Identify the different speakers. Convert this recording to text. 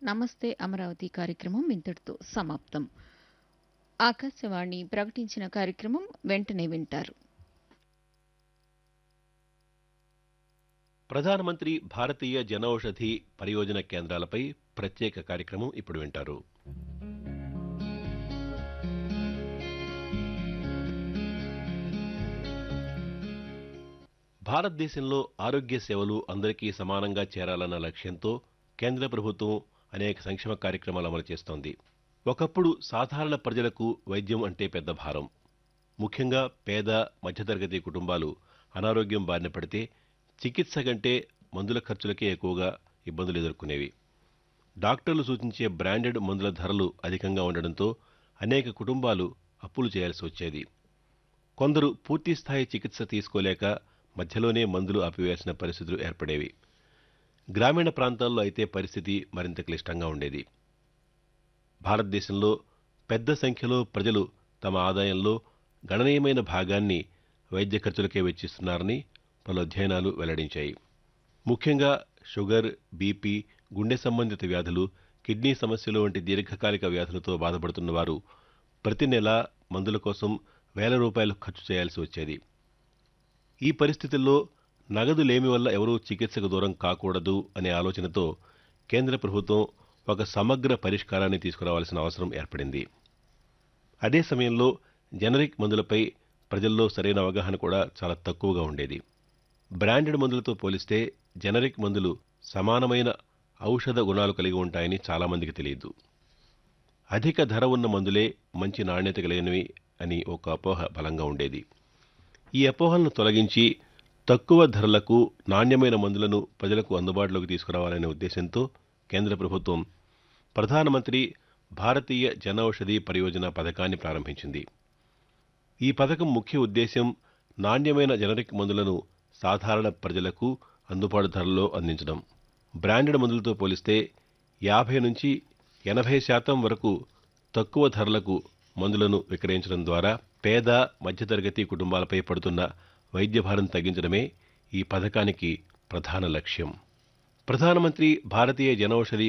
Speaker 1: నమస్తే అమరావతి కార్యక్రమం ఇంతటితో సమాప్తం ఆకాశవాణి ప్రకటించిన కార్యక్రమం వెంటనే వింటారు
Speaker 2: ప్రధానమంత్రి భారతీయ జనౌషధి పరియోజన కేంద్రాలపై ప్రత్యేక కార్యక్రమం ఇప్పుడు వింటారు భారతదేశంలో ఆరోగ్య సేవలు అందరికీ సమానంగా చేరాలన్న లక్ష్యంతో కేంద్ర ప్రభుత్వం అనేక సంక్షేమ కార్యక్రమాలు అమలు చేస్తోంది ఒకప్పుడు సాధారణ ప్రజలకు వైద్యం అంటే పెద్ద భారం ముఖ్యంగా పేద మధ్యతరగతి కుటుంబాలు అనారోగ్యం బారిన పడితే చికిత్స కంటే మందుల ఖర్చులకే ఎక్కువగా ఇబ్బందులు ఎదుర్కొనేవి డాక్టర్లు సూచించే బ్రాండెడ్ మందుల ధరలు అధికంగా ఉండడంతో అనేక కుటుంబాలు అప్పులు చేయాల్సి వచ్చేది కొందరు పూర్తిస్థాయి చికిత్స తీసుకోలేక మధ్యలోనే మందులు ఆపివేయాల్సిన పరిస్థితులు ఏర్పడేవి గ్రామీణ ప్రాంతాల్లో అయితే పరిస్థితి మరింత క్లిష్టంగా ఉండేది భారతదేశంలో పెద్ద సంఖ్యలో ప్రజలు తమ ఆదాయంలో గణనీయమైన భాగాన్ని వైద్య ఖర్చులకే వెచ్చిస్తున్నారని పలు అధ్యయనాలు వెల్లడించాయి ముఖ్యంగా షుగర్ బీపీ గుండె సంబంధిత వ్యాధులు కిడ్నీ సమస్యలు వంటి దీర్ఘకాలిక వ్యాధులతో బాధపడుతున్న వారు ప్రతి నెల మందుల కోసం వేల రూపాయలు ఖర్చు చేయాల్సి వచ్చేది ఈ పరిస్థితుల్లో నగదు లేమి వల్ల ఎవరూ చికిత్సకు దూరం కాకూడదు అనే ఆలోచనతో కేంద్ర ప్రభుత్వం ఒక సమగ్ర పరిష్కారాన్ని తీసుకురావాల్సిన అవసరం ఏర్పడింది అదే సమయంలో జనరిక్ మందులపై ప్రజల్లో సరైన అవగాహన కూడా చాలా తక్కువగా ఉండేది బ్రాండెడ్ మందులతో పోలిస్తే జనరిక్ మందులు సమానమైన ఔషధ గుణాలు కలిగి ఉంటాయని చాలామందికి తెలియదు అధిక ధర ఉన్న మందులే మంచి నాణ్యత కలిగినవి అని ఒక అపోహ బలంగా ఉండేది ఈ అపోహలను తొలగించి తక్కువ ధరలకు నాణ్యమైన మందులను ప్రజలకు అందుబాటులోకి తీసుకురావాలనే ఉద్దేశంతో కేంద్ర ప్రభుత్వం ప్రధానమంత్రి భారతీయ జనౌషధి పరియోజన పథకాన్ని ప్రారంభించింది ఈ పథకం ముఖ్య ఉద్దేశం నాణ్యమైన జనరిక్ మందులను సాధారణ ప్రజలకు అందుబాటు ధరల్లో అందించడం బ్రాండెడ్ మందులతో పోలిస్తే యాభై నుంచి ఎనభై శాతం వరకు తక్కువ ధరలకు మందులను విక్రయించడం ద్వారా పేద మధ్యతరగతి కుటుంబాలపై పడుతున్న వైద్య భారం తగ్గించడమే ఈ పథకానికి ప్రధాన లక్ష్యం ప్రధానమంత్రి భారతీయ జనౌషధి